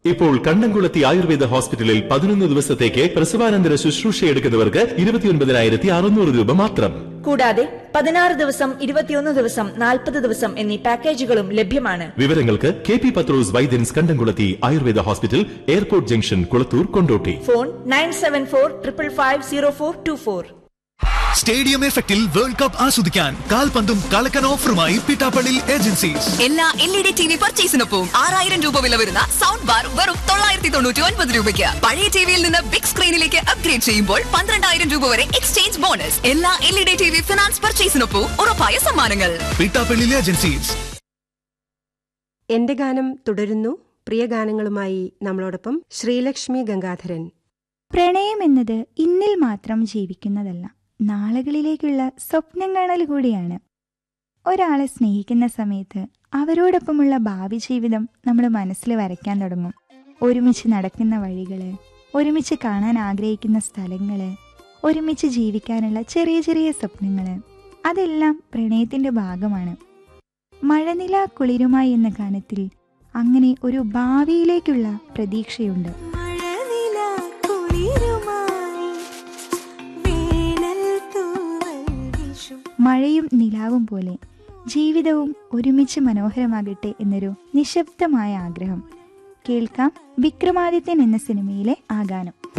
ഇപ്പോൾ കണ്ണംകുളത്തി ആയുർവേദ ഹോസ്പിറ്റലിൽ പതിനൊന്ന് ദിവസത്തേക്ക് പ്രസവാനന്തര ശുശ്രൂഷ എടുക്കുന്നവർക്ക് ഇരുപത്തിയൊൻപതിനായിരത്തി അറുന്നൂറ് രൂപ മാത്രം കൂടാതെ പതിനാറ് ദിവസം ഇരുപത്തിയൊന്ന് ദിവസം നാൽപ്പത് ദിവസം എന്നീ പാക്കേജുകളും ലഭ്യമാണ് വിവരങ്ങൾക്ക് K P Pathros Vaidyans Kandamkulathi Ayurveda hospital airport junction Kulathur Kondotty phone nine seven four triple five zero four two four stadium എഫക്റ്റിൽ വേൾഡ് കപ്പ് ആസ്വദിക്കാൻ കാൽപന്തും കളക്കൻ ഓഫറുമായി പിട്ടാപ്പള്ളി ഏജൻസീസ് എല്ലാ L E D T V പർച്ചേസിനൊപ്പം ആറായിരം രൂപ വില വരുന്ന സൗണ്ട് ബാർ വെറും തൊള്ളായിരത്തി തൊണ്ണൂറ്റി ഒൻപത് രൂപയ്ക്ക് പഴയ ടിവിയിൽ നിന്ന് ബിഗ് സ്ക്രീനിലേക്ക് അപ്ഗ്രേഡ് ചെയ്യുമ്പോൾ പന്ത്രണ്ടായിരം രൂപ വരെ എക്സ്ചേഞ്ച് ബോണസ് എല്ലാ L E D T V finance പർച്ചേസിനൊപ്പം ഉറപ്പായ സമ്മാനങ്ങൾ പിട്ടാപ്പള്ളി ഏജൻസീസ് എന്റെ ഗാനം തുടരുന്നു പ്രിയ ഗാനങ്ങളുമായി നമ്മളോടൊപ്പം ശ്രീലക്ഷ്മി ഗംഗാധരൻ പ്രണയം എന്നത് ഇന്നിൽ മാത്രം ജീവിക്കുന്നതല്ല നാളുകളിലേക്കുള്ള സ്വപ്നം കാണൽ കൂടിയാണ് ഒരാളെ സ്നേഹിക്കുന്ന സമയത്ത് അവരോടൊപ്പമുള്ള ഭാവി ജീവിതം നമ്മൾ മനസ്സിൽ വരയ്ക്കാൻ തുടങ്ങും ഒരുമിച്ച് നടക്കുന്ന വഴികള് ഒരുമിച്ച് കാണാൻ ആഗ്രഹിക്കുന്ന സ്ഥലങ്ങള് ഒരുമിച്ച് ജീവിക്കാനുള്ള ചെറിയ ചെറിയ സ്വപ്നങ്ങള് അതെല്ലാം പ്രണയത്തിന്റെ ഭാഗമാണ് മഴനില കുളിരുമായി എന്ന ഗാനത്തിൽ അങ്ങനെ ഒരു ഭാവിയിലേക്കുള്ള പ്രതീക്ഷയുണ്ട് മഴയും നിലാവും പോലെ ജീവിതവും ഒരുമിച്ച് മനോഹരമാകട്ടെ എന്നൊരു നിശബ്ദമായ ആഗ്രഹം കേൾക്കാം വിക്രമാദിത്യൻ എന്ന സിനിമയിലെ ആ ഗാനം